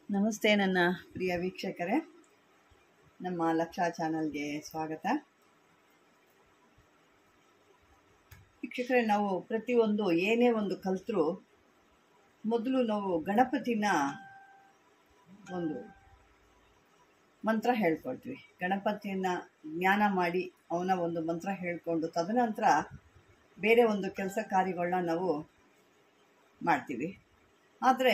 ನಮಸ್ತೆ ನನ್ನ ಪ್ರಿಯ ವೀಕ್ಷಕರೇ ನಮ್ಮ ಲಕ್ಷ ಚಾನಲ್ಗೆ ಸ್ವಾಗತ ವೀಕ್ಷಕರೇ ನಾವು ಪ್ರತಿಯೊಂದು ಏನೇ ಒಂದು ಕಲ್ತರೂ ಮೊದಲು ನಾವು ಗಣಪತಿನ ಒಂದು ಮಂತ್ರ ಹೇಳ್ಕೊಳ್ತೀವಿ ಗಣಪತಿಯನ್ನ ಜ್ಞಾನ ಮಾಡಿ ಅವನ ಒಂದು ಮಂತ್ರ ಹೇಳ್ಕೊಂಡು ತದನಂತರ ಬೇರೆ ಒಂದು ಕೆಲಸ ಕಾರ್ಯಗಳನ್ನ ನಾವು ಮಾಡ್ತೀವಿ ಆದರೆ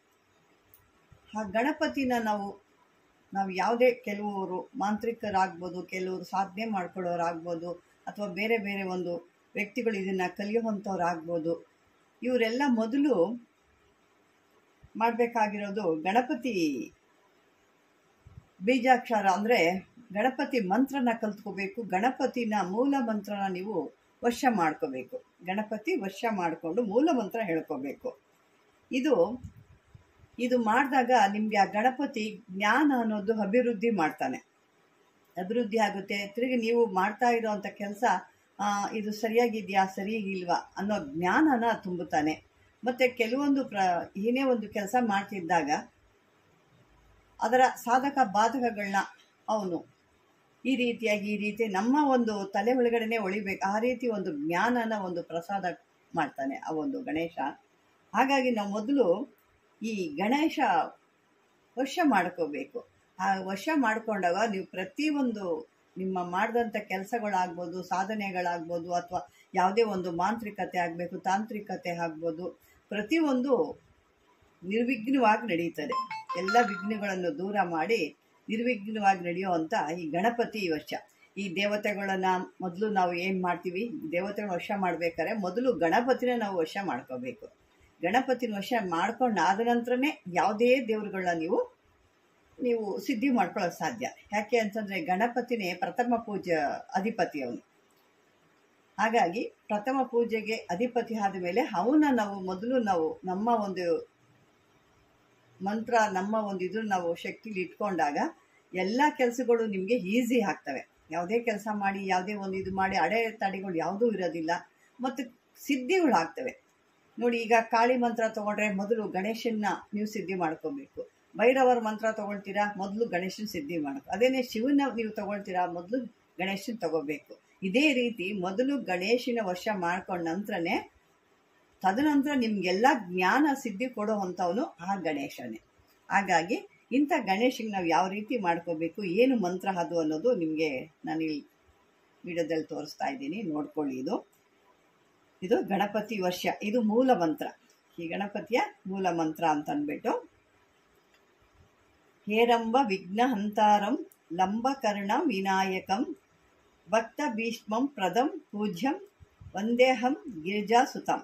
ಆ ಗಣಪತಿನ ನಾವು ನಾವು ಯಾವುದೇ ಕೆಲವರು ಮಾಂತ್ರಿಕರಾಗ್ಬೋದು ಕೆಲವರು ಸಾಧನೆ ಮಾಡ್ಕೊಳ್ಳೋರಾಗ್ಬೋದು ಅಥವಾ ಬೇರೆ ಬೇರೆ ಒಂದು ವ್ಯಕ್ತಿಗಳು ಇದನ್ನು ಕಲಿಯುವಂಥವ್ರಾಗ್ಬೋದು ಇವರೆಲ್ಲ ಮೊದಲು ಮಾಡಬೇಕಾಗಿರೋದು ಗಣಪತಿ ಬೀಜಾಕ್ಷರ ಅಂದರೆ ಗಣಪತಿ ಮಂತ್ರನ ಕಲ್ತ್ಕೋಬೇಕು ಗಣಪತಿನ ಮೂಲ ಮಂತ್ರನ ನೀವು ವಶ ಮಾಡ್ಕೋಬೇಕು ಗಣಪತಿ ವಶ ಮಾಡಿಕೊಂಡು ಮೂಲ ಮಂತ್ರ ಹೇಳ್ಕೋಬೇಕು ಇದು ಇದು ಮಾಡಿದಾಗ ನಿಮಗೆ ಆ ಗಣಪತಿ ಜ್ಞಾನ ಅನ್ನೋದು ಅಭಿವೃದ್ಧಿ ಮಾಡ್ತಾನೆ ಅಭಿವೃದ್ಧಿ ಆಗುತ್ತೆ ತಿರುಗಿ ನೀವು ಮಾಡ್ತಾ ಇರೋವಂಥ ಕೆಲಸ ಇದು ಸರಿಯಾಗಿದೆಯಾ ಸರಿಯಾಗಿಲ್ವಾ ಅನ್ನೋ ಜ್ಞಾನನ ತುಂಬುತ್ತಾನೆ ಮತ್ತು ಕೆಲವೊಂದು ಪ್ರ ಏನೇ ಒಂದು ಕೆಲಸ ಮಾಡ್ತಿದ್ದಾಗ ಅದರ ಸಾಧಕ ಬಾಧಕಗಳನ್ನ ಅವನು ಈ ರೀತಿಯಾಗಿ ಈ ರೀತಿ ನಮ್ಮ ಒಂದು ತಲೆ ಒಳಗಡೆನೆ ಒಳಿಬೇಕು ಆ ರೀತಿ ಒಂದು ಜ್ಞಾನನ ಒಂದು ಪ್ರಸಾದ ಮಾಡ್ತಾನೆ ಆ ಒಂದು ಗಣೇಶ ಹಾಗಾಗಿ ನಾವು ಮೊದಲು ಈ ಗಣೇಶ ವಶ ಮಾಡ್ಕೋಬೇಕು ಆ ವಶ ಮಾಡ್ಕೊಂಡಾಗ ನೀವು ಪ್ರತಿಯೊಂದು ನಿಮ್ಮ ಮಾಡಿದಂಥ ಕೆಲಸಗಳಾಗ್ಬೋದು ಸಾಧನೆಗಳಾಗ್ಬೋದು ಅಥವಾ ಯಾವುದೇ ಒಂದು ಮಾಂತ್ರಿಕತೆ ಆಗಬೇಕು ತಾಂತ್ರಿಕತೆ ಆಗ್ಬೋದು ಪ್ರತಿಯೊಂದು ನಿರ್ವಿಘ್ನವಾಗಿ ನಡೀತದೆ ಎಲ್ಲ ವಿಘ್ನಗಳನ್ನು ದೂರ ಮಾಡಿ ನಿರ್ವಿಘ್ನವಾಗಿ ನಡೆಯುವಂಥ ಈ ಗಣಪತಿ ವಶ ಈ ದೇವತೆಗಳನ್ನು ಮೊದಲು ನಾವು ಏನು ಮಾಡ್ತೀವಿ ದೇವತೆಗಳ ವಶ ಮಾಡಬೇಕಾದ್ರೆ ಮೊದಲು ಗಣಪತಿನ ನಾವು ವಶ ಮಾಡ್ಕೋಬೇಕು ಗಣಪತಿನ ವಶ ಮಾಡ್ಕೊಂಡು ಆದ ನಂತರನೇ ಯಾವುದೇ ದೇವ್ರುಗಳನ್ನ ನೀವು ನೀವು ಸಿದ್ಧಿ ಮಾಡ್ಕೊಳ್ಳೋಕೆ ಸಾಧ್ಯ ಯಾಕೆ ಅಂತಂದರೆ ಗಣಪತಿನೇ ಪ್ರಥಮ ಪೂಜೆ ಅಧಿಪತಿ ಅವನು ಹಾಗಾಗಿ ಪ್ರಥಮ ಪೂಜೆಗೆ ಅಧಿಪತಿ ಆದ ಮೇಲೆ ಅವನ್ನ ನಾವು ಮೊದಲು ನಾವು ನಮ್ಮ ಒಂದು ಮಂತ್ರ ನಮ್ಮ ಒಂದು ಇದು ನಾವು ಶಕ್ತಿಲಿ ಇಟ್ಕೊಂಡಾಗ ಎಲ್ಲ ಕೆಲಸಗಳು ನಿಮಗೆ ಈಸಿ ಆಗ್ತವೆ ಯಾವುದೇ ಕೆಲಸ ಮಾಡಿ ಯಾವುದೇ ಒಂದು ಇದು ಮಾಡಿ ಅಡೆ ತಡೆಗಳು ಯಾವುದೂ ಇರೋದಿಲ್ಲ ಮತ್ತು ಸಿದ್ಧಿಗಳಾಗ್ತವೆ ನೋಡಿ ಈಗ ಕಾಳಿ ಮಂತ್ರ ತೊಗೊಂಡ್ರೆ ಮೊದಲು ಗಣೇಶನ್ನ ನೀವು ಸಿದ್ಧಿ ಮಾಡ್ಕೋಬೇಕು ಭೈರವರ ಮಂತ್ರ ತೊಗೊಳ್ತೀರಾ ಮೊದಲು ಗಣೇಶನ ಸಿದ್ಧಿ ಮಾಡ್ಕೊ ಅದೇನೇ ಶಿವನ ನೀವು ತೊಗೊಳ್ತೀರಾ ಮೊದಲು ಗಣೇಶನ ತಗೋಬೇಕು ಇದೇ ರೀತಿ ಮೊದಲು ಗಣೇಶನ ವಶ ಮಾಡ್ಕೊಂಡ ನಂತರನೇ ತದನಂತರ ನಿಮಗೆಲ್ಲ ಜ್ಞಾನ ಸಿದ್ಧಿ ಕೊಡೋ ಅಂಥವನು ಆ ಗಣೇಶನೇ ಹಾಗಾಗಿ ಇಂಥ ಗಣೇಶಿಗೆ ನಾವು ಯಾವ ರೀತಿ ಮಾಡ್ಕೋಬೇಕು ಏನು ಮಂತ್ರ ಅದು ಅನ್ನೋದು ನಿಮಗೆ ನಾನು ಇಲ್ಲಿ ವಿಡಿಯೋದಲ್ಲಿ ತೋರಿಸ್ತಾ ಇದ್ದೀನಿ ನೋಡ್ಕೊಳ್ಳಿ ಇದು ಇದು ಗಣಪತಿ ವರ್ಷ ಇದು ಮೂಲ ಮಂತ್ರ ಈ ಗಣಪತಿಯ ಮೂಲ ಮಂತ್ರ ಅಂತ ಅಂದ್ಬಿಟ್ಟು ಹೇರಂಬ ವಿಘ್ನಹಂತಾರಂ ಲಂಬಕರ್ಣ ವಿನಾಯಕಂ ಭಕ್ತ ಭೀಷ್ಮಂ ಪ್ರದಂ ಪೂಜ್ಯಂ ವಂದೇಹಂ ಗಿರಿಜಾಸುತಂ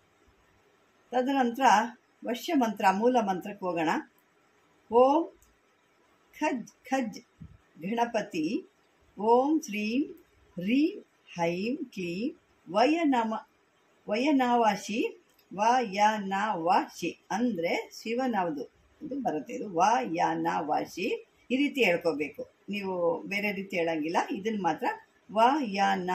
ತದನಂತರ ವಶ್ಯ ಮಂತ್ರ ಮೂಲ ಮಂತ್ರಕ್ಕೆ ಹೋಗೋಣ ಓಂ ಖಜ್ ಖಜ್ ಗಣಪತಿ ಓಂ ಶ್ರೀಂ ಹ್ರೀಂ ಹೈಂ ಕ್ಲೀಂ ವಯನಮ ವಯನಾವಾಶಿ ವ ಯ ನ ವಾಶಿ ಅಂದರೆ ಶಿವನವದು ಇದು ಬರುತ್ತೆ ಇದು ವ ಯ ನ ವಾಶಿ ಈ ರೀತಿ ಹೇಳ್ಕೋಬೇಕು ನೀವು ಬೇರೆ ರೀತಿ ಹೇಳಂಗಿಲ್ಲ ಇದನ್ನು ಮಾತ್ರ ವ ಯ ನ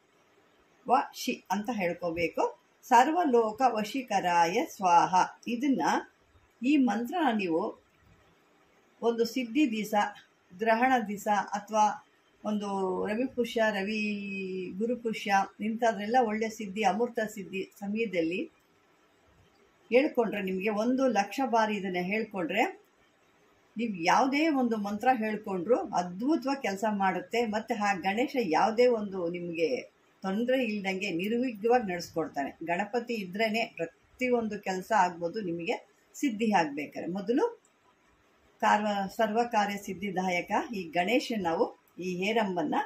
ವ ಶಿ ಅಂತ ಹೇಳ್ಕೋಬೇಕು ಸರ್ವಲೋಕ ವಶೀಕರಾಯ ಸ್ವಾಹ ಇದನ್ನ ಈ ಮಂತ್ರ ನೀವು ಒಂದು ಸಿದ್ಧಿ ದಿವಸ ಗ್ರಹಣ ದಿವಸ ಅಥವಾ ಒಂದು ರವಿಪುಷ್ಯ ರವಿ ಗುರುಪುಷ್ಯ ಇಂಥದ್ರೆಲ್ಲ ಒಳ್ಳೆ ಸಿದ್ಧಿ ಅಮೃತ ಸಿದ್ಧಿ ಸಮಯದಲ್ಲಿ ಹೇಳ್ಕೊಂಡ್ರೆ ನಿಮಗೆ ಒಂದು ಲಕ್ಷ ಬಾರಿ ಇದನ್ನು ಹೇಳ್ಕೊಂಡ್ರೆ ನೀವು ಯಾವುದೇ ಒಂದು ಮಂತ್ರ ಹೇಳ್ಕೊಂಡ್ರು ಅದ್ಭುತವಾಗಿ ಕೆಲಸ ಮಾಡುತ್ತೆ ಮತ್ತು ಆ ಗಣೇಶ ಯಾವುದೇ ಒಂದು ನಿಮಗೆ ತೊಂದರೆ ಇಲ್ದಂಗೆ ನಿರ್ವಿಘ್ನವಾಗಿ ನಡೆಸ್ಕೊಡ್ತಾನೆ ಗಣಪತಿ ಇದ್ರೇ ಪ್ರತಿಯೊಂದು ಕೆಲಸ ಆಗ್ಬೋದು ನಿಮಗೆ ಸಿದ್ಧಿ ಆಗಬೇಕಾದ್ರೆ ಮೊದಲು ಕಾರ್ವ ಸರ್ವ ಕಾರ್ಯ ಸಿದ್ಧಿದಾಯಕ ಈ ಗಣೇಶ ನಾವು ಈ ಹೇರಂಬನ್ನು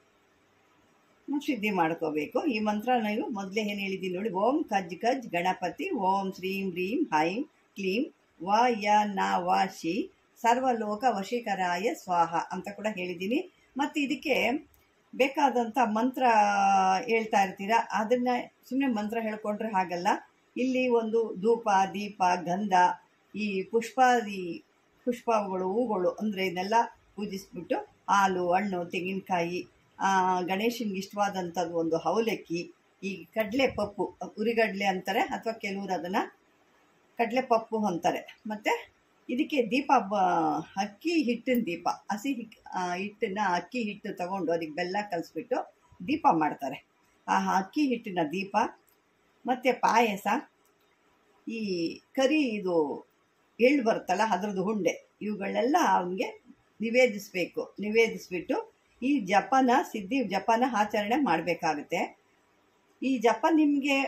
ಸಿದ್ಧಿ ಮಾಡ್ಕೋಬೇಕು ಈ ಮಂತ್ರ ನೀವು ಮೊದಲೇ ಏನು ಹೇಳಿದ್ದೀನಿ ನೋಡಿ ಓಂ ಕಜ್ ಕಜ್ ಗಣಪತಿ ಓಂ ಶ್ರೀಂ ಹ್ರೀಂ ಹೈಂ ಕ್ಲೀಂ ವ ಯ ನ ವ ಶಿ ಸರ್ವಲೋಕ ವಶೀಕರಾಯ ಸ್ವಾಹ ಅಂತ ಕೂಡ ಹೇಳಿದ್ದೀನಿ ಮತ್ತು ಇದಕ್ಕೆ ಬೇಕಾದಂಥ ಮಂತ್ರ ಹೇಳ್ತಾ ಇರ್ತೀರಾ ಅದನ್ನು ಸುಮ್ಮನೆ ಮಂತ್ರ ಹೇಳ್ಕೊಂಡ್ರೆ ಹಾಗಲ್ಲ ಇಲ್ಲಿ ಒಂದು ಧೂಪ ದೀಪ ಗಂಧ ಈ ಪುಷ್ಪಾದಿ ಪುಷ್ಪಗಳು ಹೂಗಳು ಅಂದರೆ ಇದನ್ನೆಲ್ಲ ಪೂಜಿಸ್ಬಿಟ್ಟು ಹಾಲು ಹಣ್ಣು ತೆಂಗಿನಕಾಯಿ ಗಣೇಶನಿಗೆ ಇಷ್ಟವಾದಂಥದ್ದು ಒಂದು ಅವಲಕ್ಕಿ ಈ ಕಡಲೆ ಪಪ್ಪು ಉರಿಗಡಲೆ ಅಂತಾರೆ ಅಥವಾ ಕೆಲವರು ಅದನ್ನು ಕಡಲೆ ಪಪ್ಪು ಅಂತಾರೆ ಮತ್ತು ಇದಕ್ಕೆ ದೀಪ ಬ ಅಕ್ಕಿ ಹಿಟ್ಟಿನ ದೀಪ ಹಸಿ ಹಿಟ್ ಆ, ಹಿಟ್ಟನ್ನ ಅಕ್ಕಿ ಹಿಟ್ಟು ತಗೊಂಡು ಅದಕ್ಕೆ ಬೆಲ್ಲ ಕಲಿಸ್ಬಿಟ್ಟು ದೀಪ ಮಾಡ್ತಾರೆ ಆ ಅಕ್ಕಿ ಹಿಟ್ಟಿನ ದೀಪ ಮತ್ತು ಪಾಯಸ ಈ ಕರಿ ಇದು ಎಳ್ಳು ಬರುತ್ತಲ್ಲ ಅದರದ್ದು ಹುಂಡೆ ಇವುಗಳನ್ನೆಲ್ಲ ಅವನಿಗೆ ನಿವೇದಿಸಬೇಕು ನಿವೇದಿಸ್ಬಿಟ್ಟು ಈ ಜಪನ ಸಿದ್ಧಿ ಜಪನ ಆಚರಣೆ ಮಾಡಬೇಕಾಗುತ್ತೆ ಈ ಜಪ ನಿಮಗೆ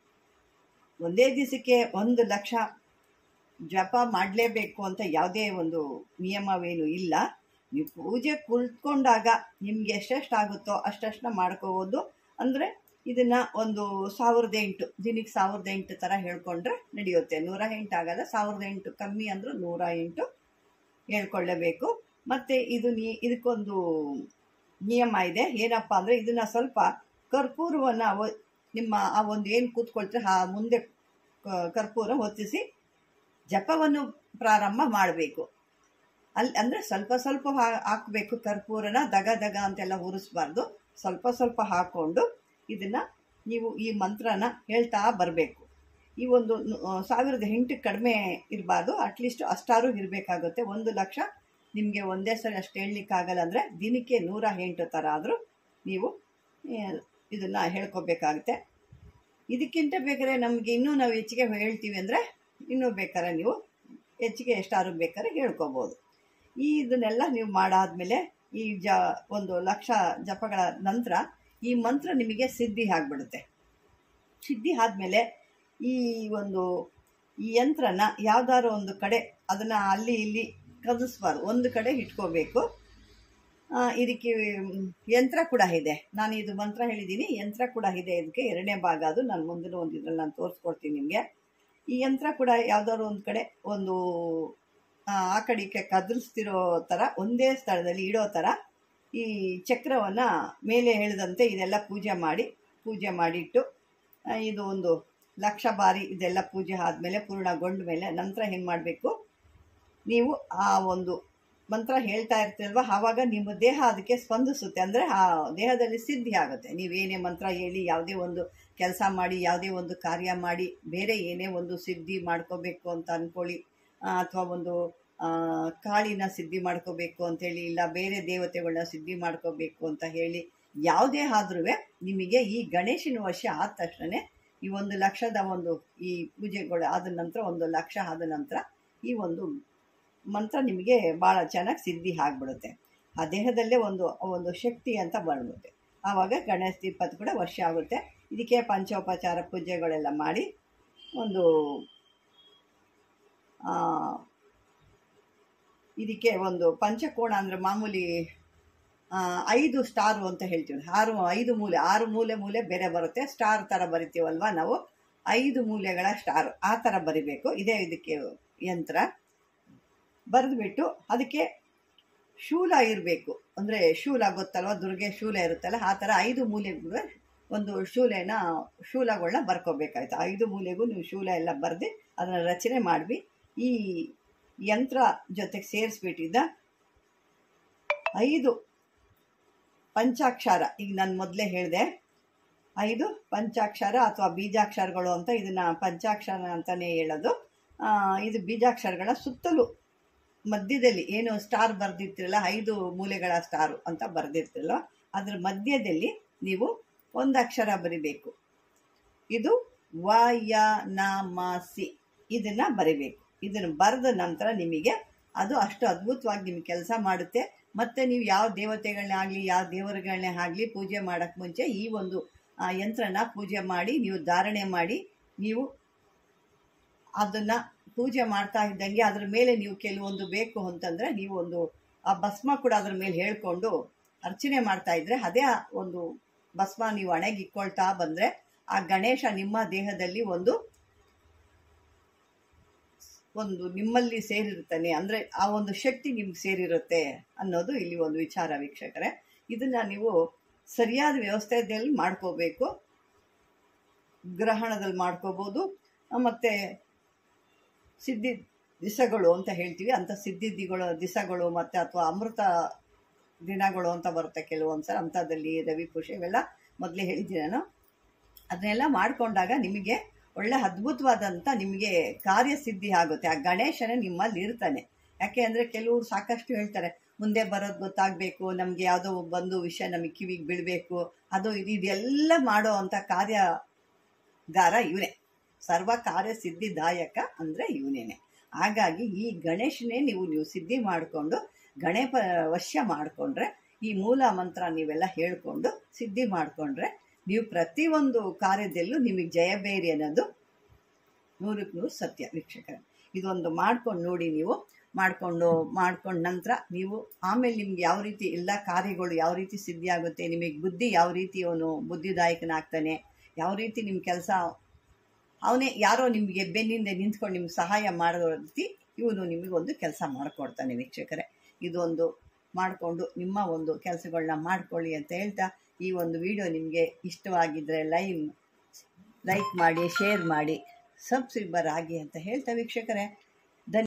ಒಂದೇ ದಿವಸಕ್ಕೆ ಒಂದು ಲಕ್ಷ ಜಪ ಮಾಡಲೇಬೇಕು ಅಂತ ಯಾವುದೇ ಒಂದು ನಿಯಮವೇನು ಇಲ್ಲ ನೀವು ಪೂಜೆ ಕುಳಿತ್ಕೊಂಡಾಗ ನಿಮ್ಗೆ ಎಷ್ಟೆಷ್ಟು ಆಗುತ್ತೋ ಅಷ್ಟಷ್ಟನ್ನ ಮಾಡ್ಕೋಬೋದು ಅಂದರೆ ಇದನ್ನು ಒಂದು ಸಾವಿರದ ಎಂಟು ದಿನಕ್ಕೆ ಸಾವಿರದ ಎಂಟು ಥರ ಹೇಳ್ಕೊಂಡ್ರೆ ನಡೆಯುತ್ತೆ ನೂರ ಎಂಟು ಆಗಲ್ಲ ಸಾವಿರದ ಎಂಟು ಕಮ್ಮಿ ಅಂದರೂ ನೂರ ಎಂಟು ಹೇಳ್ಕೊಳ್ಳೇಬೇಕು ಮತ್ತು ಇದು ನೀ ಇದಕ್ಕೊಂದು ನಿಯಮ ಇದೆ ಏನಪ್ಪ ಅಂದರೆ ಇದನ್ನು ಸ್ವಲ್ಪ ಕರ್ಪೂರವನ್ನು ಒ- ನಿಮ್ಮ ಆ ಒಂದು ಏನು ಕೂತ್ಕೊಳ್ತೀರ ಆ ಮುಂದೆ ಕ- ಕರ್ಪೂರ ಹೊತ್ತಿಸಿ ಜಪವನ್ನು ಪ್ರಾರಂಭ ಮಾಡಬೇಕು ಅಲ್ಲಿ ಅಂದರೆ ಸ್ವಲ್ಪ ಸ್ವಲ್ಪ ಹಾ- ಹಾಕಬೇಕು ಕರ್ಪೂರನ ದಗ ದಗ ಅಂತೆಲ್ಲ ಉರಿಸ್ಬಾರ್ದು ಸ್ವಲ್ಪ ಸ್ವಲ್ಪ ಹಾಕ್ಕೊಂಡು ಇದನ್ನು ನೀವು ಈ ಮಂತ್ರನ ಹೇಳ್ತಾ ಬರಬೇಕು ಈ ಒಂದು ನು- ಆ, ಸಾವಿರದ ಎಂಟು ಕಡಿಮೆ ಇರಬಾರ್ದು ಅಟ್ಲೀಸ್ಟ್ ಅಷ್ಟಾರು ಇರಬೇಕಾಗುತ್ತೆ ಒಂದು ಲಕ್ಷ ನಿಮಗೆ ಒಂದೇ ಸರಿ ಅಷ್ಟು ಹೇಳಲಿಕ್ಕಾಗಲ್ಲ ಅಂದರೆ ದಿನಕ್ಕೆ ನೂರ ಎಂಟು ಥರ ಆದರೂ ನೀವು ಇದನ್ನು ಹೇಳ್ಕೊಬೇಕಾಗುತ್ತೆ ಇದಕ್ಕಿಂತ ಬೇಕಾದ್ರೆ ನಮಗೆ ಇನ್ನೂ ನಾವು ಹೆಚ್ಚಿಗೆ ಹೇಳ್ತೀವಿ ಅಂದರೆ ಇನ್ನೂ ಬೇಕಾದ್ರೆ ನೀವು ಹೆಚ್ಚಿಗೆ ಎಷ್ಟಾರು ಬೇಕಾದ್ರೆ ಹೇಳ್ಕೊಬೋದು ಈ ಇದನ್ನೆಲ್ಲ ನೀವು ಮಾಡಾದ್ಮೇಲೆ ಈ ಜ ಒಂದು ಲಕ್ಷ ಜಪಗಳ ನಂತರ ಈ ಮಂತ್ರ ನಿಮಗೆ ಸಿದ್ಧಿ ಆಗಿಬಿಡುತ್ತೆ ಸಿದ್ಧಿ ಆದಮೇಲೆ ಈ ಒಂದು ಈ ಯಂತ್ರನ ಯಾವ್ದಾದ್ರು ಒಂದು ಕಡೆ ಅದನ್ನು ಅಲ್ಲಿ ಇಲ್ಲಿ ಕದಲಿಸ್ಬಾರ್ದು ಒಂದು ಕಡೆ ಇಟ್ಕೋಬೇಕು ಆ, ಇದಕ್ಕೆ ಮ್, ಯಂತ್ರ ಕೂಡ ಇದೆ ನಾನು ಇದು ಮಂತ್ರ ಹೇಳಿದ್ದೀನಿ ಯಂತ್ರ ಕೂಡ ಇದೆ ಇದಕ್ಕೆ ಎರಡನೇ ಭಾಗ ಅದು ನಾನು ಮುಂದಿನ ಒಂದು ಇದ್ರಲ್ಲಿ ನಾನು ತೋರಿಸ್ಕೊಡ್ತೀನಿ ನಿಮಗೆ ಈ ಯಂತ್ರ ಕೂಡ ಯಾವ್ದಾದ್ರು ಒಂದು ಕಡೆ ಒಂದು ಆ ಆ ಕಡೆಗೆ ಕದಲಿಸ್ತಿರೋ ಥರ ಒಂದೇ ಸ್ಥಳದಲ್ಲಿ ಇಡೋ ಥರ ಈ ಚಕ್ರವನ್ನು ಮೇಲೆ ಹೇಳಿದಂತೆ ಇದೆಲ್ಲ ಪೂಜೆ ಮಾಡಿ ಪೂಜೆ ಮಾಡಿಟ್ಟು ಆ, ಇದು ಒಂದು ಲಕ್ಷ ಬಾರಿ ಇದೆಲ್ಲ ಪೂಜೆ ಆದಮೇಲೆ ಪೂರ್ಣಗೊಂಡ ಮೇಲೆ ನಂತರ ಏನು ಮಾಡಬೇಕು ನೀವು ಆ ಒಂದು ಮಂತ್ರ ಹೇಳ್ತಾ ಇರ್ತೀರಲ್ವ ಆವಾಗ ನಿಮ್ಮ ದೇಹ ಅದಕ್ಕೆ ಸ್ಪಂದಿಸುತ್ತೆ ಅಂದರೆ ಆ ದೇಹದಲ್ಲಿ ಸಿದ್ಧಿ ಆಗುತ್ತೆ ನೀವೇನೇ ಮಂತ್ರ ಹೇಳಿ ಯಾವುದೇ ಒಂದು ಕೆಲಸ ಮಾಡಿ ಯಾವುದೇ ಒಂದು ಕಾರ್ಯ ಮಾಡಿ ಬೇರೆ ಏನೇ ಒಂದು ಸಿದ್ಧಿ ಮಾಡ್ಕೋಬೇಕು ಅಂತ ಅಂದ್ಕೊಳ್ಳಿ ಅಥವಾ ಒಂದು ಆ, ಕಾಳಿನ ಸಿದ್ಧಿ ಮಾಡ್ಕೋಬೇಕು ಅಂತೇಳಿ ಇಲ್ಲ ಬೇರೆ ದೇವತೆಗಳನ್ನ ಸಿದ್ಧಿ ಮಾಡ್ಕೋಬೇಕು ಅಂತ ಹೇಳಿ ಯಾವುದೇ ಆದ್ರೂ ನಿಮಗೆ ಈ ಗಣೇಶನ ವಶ ಆದ ತಕ್ಷಣ ಈ ಒಂದು ಲಕ್ಷದ ಒಂದು ಈ ಪೂಜೆಗಳು ಆದ ನಂತರ ಒಂದು ಲಕ್ಷ ಆದ ನಂತರ ಈ ಒಂದು ಮಂತ್ರ ನಿಮಗೆ ಭಾಳ ಚೆನ್ನಾಗಿ ಸಿದ್ಧಿ ಆಗಿಬಿಡುತ್ತೆ ಆ ದೇಹದಲ್ಲೇ ಒಂದು ಒಂದು ಶಕ್ತಿ ಅಂತ ಬಂದ್ಬಿಡುತ್ತೆ ಆವಾಗ ಗಣೇಶ ದೀಪತ್ ಕೂಡ ವರ್ಷ ಆಗುತ್ತೆ ಇದಕ್ಕೆ ಪಂಚೋಪಚಾರ ಪೂಜೆಗಳೆಲ್ಲ ಮಾಡಿ ಒಂದು ಆ, ಇದಕ್ಕೆ ಒಂದು ಪಂಚಕೋಣ ಅಂದರೆ ಮಾಮೂಲಿ ಆ, ಐದು ಸ್ಟಾರು ಅಂತ ಹೇಳ್ತೀವಿ ಆರು ಐದು ಮೂಲೆ ಆರು ಮೂಲೆ ಮೂಲೆ ಬೇರೆ ಬರುತ್ತೆ ಸ್ಟಾರ್ ಥರ ಬರಿತೀವಲ್ವ ನಾವು ಐದು ಮೂಲೆಗಳ ಸ್ಟಾರ್ ಆ ಥರ ಬರಿಬೇಕು ಇದೇ ಇದಕ್ಕೆ ಯಂತ್ರ ಬರೆದ್ಬಿಟ್ಟು ಅದಕ್ಕೆ ಶೂಲ ಇರಬೇಕು ಅಂದರೆ ಶೂಲ ಗೊತ್ತಲ್ವ ದುರ್ಗೆ ಶೂಲ ಇರುತ್ತಲ್ಲ ಆ ಥರ ಐದು ಮೂಲೆಗೂ ಒಂದು ಶೂಲೆನ ಶೂಲಗಳನ್ನ ಬರ್ಕೋಬೇಕಾಯ್ತು ಐದು ಮೂಲೆಗೂ ನೀವು ಶೂಲ ಎಲ್ಲ ಬರೆದು ಅದನ್ನು ರಚನೆ ಮಾಡಿ ಈ ಯಂತ್ರ ಜೊತೆಗೆ ಸೇರಿಸ್ಬಿಟ್ಟಿದ್ದ ಐದು ಪಂಚಾಕ್ಷರ ಈಗ ನಾನು ಮೊದಲೇ ಹೇಳಿದೆ ಐದು ಪಂಚಾಕ್ಷರ ಅಥವಾ ಬೀಜಾಕ್ಷರಗಳು ಅಂತ ಇದನ್ನು ಪಂಚಾಕ್ಷರ ಅಂತಲೇ ಹೇಳೋದು ಆ, ಇದು ಬೀಜಾಕ್ಷರಗಳ ಸುತ್ತಲೂ ಮಧ್ಯದಲ್ಲಿ ಏನು ಸ್ಟಾರ್ ಬರೆದಿರ್ತಿರಲ್ಲ ಐದು ಮೂಲೆಗಳ ಸ್ಟಾರು ಅಂತ ಬರೆದಿರ್ತಿರಲ್ಲ ಅದ್ರ ಮಧ್ಯದಲ್ಲಿ ನೀವು ಒಂದು ಅಕ್ಷರ ಬರಿಬೇಕು ಇದು ವ ಯ ನ ಮ ಸಿ ಇದನ್ನು ಬರಿಬೇಕು ಇದನ್ನು ಬರೆದ ನಂತರ ನಿಮಗೆ ಅದು ಅಷ್ಟು ಅದ್ಭುತವಾಗಿ ನಿಮಗೆ ಕೆಲಸ ಮಾಡುತ್ತೆ ಮತ್ತು ನೀವು ಯಾವ ದೇವತೆಗಳನ್ನೇ ಆಗಲಿ ಯಾವ ದೇವರುಗಳನ್ನೇ ಆಗಲಿ ಪೂಜೆ ಮಾಡೋಕ್ಕೆ ಮುಂಚೆ ಈ ಒಂದು ಆ, ಯಂತ್ರನ ಪೂಜೆ ಮಾಡಿ ನೀವು ಧಾರಣೆ ಮಾಡಿ ನೀವು ಅದನ್ನು ಪೂಜೆ ಮಾಡ್ತಾ ಇದ್ದಂಗೆ ಅದ್ರ ಮೇಲೆ ನೀವು ಕೆಲವೊಂದು ಬೇಕು ಅಂತಂದರೆ ನೀವು ಒಂದು ಆ ಭಸ್ಮ ಕೂಡ ಅದ್ರ ಮೇಲೆ ಹೇಳ್ಕೊಂಡು ಅರ್ಚನೆ ಮಾಡ್ತಾ ಇದ್ರೆ ಅದೇ ಆ ಒಂದು ಭಸ್ಮ ನೀವು ಹಣೆಗೆ ಇಕ್ಕೊಳ್ತಾ ಬಂದರೆ ಆ ಗಣೇಶ ನಿಮ್ಮ ದೇಹದಲ್ಲಿ ಒಂದು ಒಂದು ನಿಮ್ಮಲ್ಲಿ ಸೇರಿರ್ತಾನೆ ಅಂದರೆ ಆ ಒಂದು ಶಕ್ತಿ ನಿಮ್ಗೆ ಸೇರಿರುತ್ತೆ ಅನ್ನೋದು ಇಲ್ಲಿ ಒಂದು ವಿಚಾರ ವೀಕ್ಷಕರೇ ಇದನ್ನು ನೀವು ಸರಿಯಾದ ವ್ಯವಸ್ಥೆಯಲ್ಲಿ ಮಾಡ್ಕೋಬೇಕು ಗ್ರಹಣದಲ್ಲಿ ಮಾಡ್ಕೋಬೋದು ಮತ್ತು ಸಿದ್ಧಿ ದಿಸಗಳು ಅಂತ ಹೇಳ್ತೀವಿ ಅಂಥ ಸಿದ್ಧಿಗಳು ದಿಸಗಳು ಮತ್ತು ಅಥವಾ ಅಮೃತ ದಿನಗಳು ಅಂತ ಬರುತ್ತೆ ಕೆಲವೊಂದು ಸಲ ಅಂಥದ್ದಲ್ಲಿ ರವಿ ಪುಷ ಇವೆಲ್ಲ ಮೊದಲೇ ಹೇಳಿದ್ದೀನಿ ನಾನು ಅದನ್ನೆಲ್ಲ ಮಾಡಿಕೊಂಡಾಗ ನಿಮಗೆ ಒಳ್ಳೆ ಅದ್ಭುತವಾದಂಥ ನಿಮಗೆ ಕಾರ್ಯಸಿದ್ಧಿ ಆಗುತ್ತೆ ಆ ಗಣೇಶನೇ ನಿಮ್ಮಲ್ಲಿ ಇರ್ತಾನೆ ಯಾಕೆ ಅಂದರೆ ಕೆಲವರು ಸಾಕಷ್ಟು ಹೇಳ್ತಾರೆ ಮುಂದೆ ಬರೋದು ಗೊತ್ತಾಗಬೇಕು ನಮಗೆ ಯಾವುದೋ ಬಂದು ವಿಷಯ ನಮಗೆ ಕಿವಿಗೆ ಬೀಳಬೇಕು ಅದು ಇದು ಇದೆಲ್ಲ ಮಾಡೋ ಅಂಥ ಕಾರ್ಯಗಾರ ಇವನೇ ಸರ್ವ ಕಾರ್ಯ ಸಿದ್ಧಿದಾಯಕ ಅಂದರೆ ಇವನೇನೆ ಹಾಗಾಗಿ ಈ ಗಣೇಶನೇ ನೀವು ನೀವು ಸಿದ್ಧಿ ಮಾಡಿಕೊಂಡು ಗಣೇಪ ವಶ್ಯ ಮಾಡಿಕೊಂಡ್ರೆ ಈ ಮೂಲ ಮಂತ್ರ ನೀವೆಲ್ಲ ಹೇಳ್ಕೊಂಡು ಸಿದ್ಧಿ ಮಾಡಿಕೊಂಡ್ರೆ ನೀವು ಪ್ರತಿಯೊಂದು ಕಾರ್ಯದಲ್ಲೂ ನಿಮಗೆ ಜಯಬೇರಿ ಅನ್ನೋದು ನೂರಕ್ಕೆ ನೂರು ಸತ್ಯ ವೀಕ್ಷಕರೇ ಇದೊಂದು ಮಾಡ್ಕೊಂಡು ನೋಡಿ ನೀವು ಮಾಡಿಕೊಂಡು ಮಾಡ್ಕೊಂಡ ನಂತರ ನೀವು ಆಮೇಲೆ ನಿಮ್ಗೆ ಯಾವ ರೀತಿ ಎಲ್ಲ ಕಾರ್ಯಗಳು ಯಾವ ರೀತಿ ಸಿದ್ಧಿ ಆಗುತ್ತೆ ನಿಮಗೆ ಬುದ್ಧಿ ಯಾವ ರೀತಿ ಅವನು ಬುದ್ಧಿದಾಯಕನಾಗ್ತಾನೆ ಯಾವ ರೀತಿ ನಿಮ್ಮ ಕೆಲಸ ಅವನೇ ಯಾರೋ ನಿಮಗೆ ಬೆನ್ನಿಂದ ನಿಂತ್ಕೊಂಡು ನಿಮ್ಗೆ ಸಹಾಯ ಮಾಡೋ ರೀತಿ ಇವನು ನಿಮಗೆ ಒಂದು ಕೆಲಸ ಮಾಡಿಕೊಡ್ತಾನೆ ವೀಕ್ಷಕರೇ ಇದೊಂದು ಮಾಡಿಕೊಂಡು ನಿಮ್ಮ ಒಂದು ಕೆಲಸಗಳನ್ನ ಮಾಡ್ಕೊಳ್ಳಿ ಅಂತ ಹೇಳ್ತಾ ಈ ಒಂದು ವಿಡಿಯೋ ನಿಮಗೆ ಇಷ್ಟವಾಗಿದ್ದರೆ ಲೈವ್ ಲೈಕ್ ಮಾಡಿ ಶೇರ್ ಮಾಡಿ ಸಬ್ಸ್ಕ್ರೈಬರ್ ಆಗಿ ಅಂತ ಹೇಳ್ತಾ ವೀಕ್ಷಕರೇ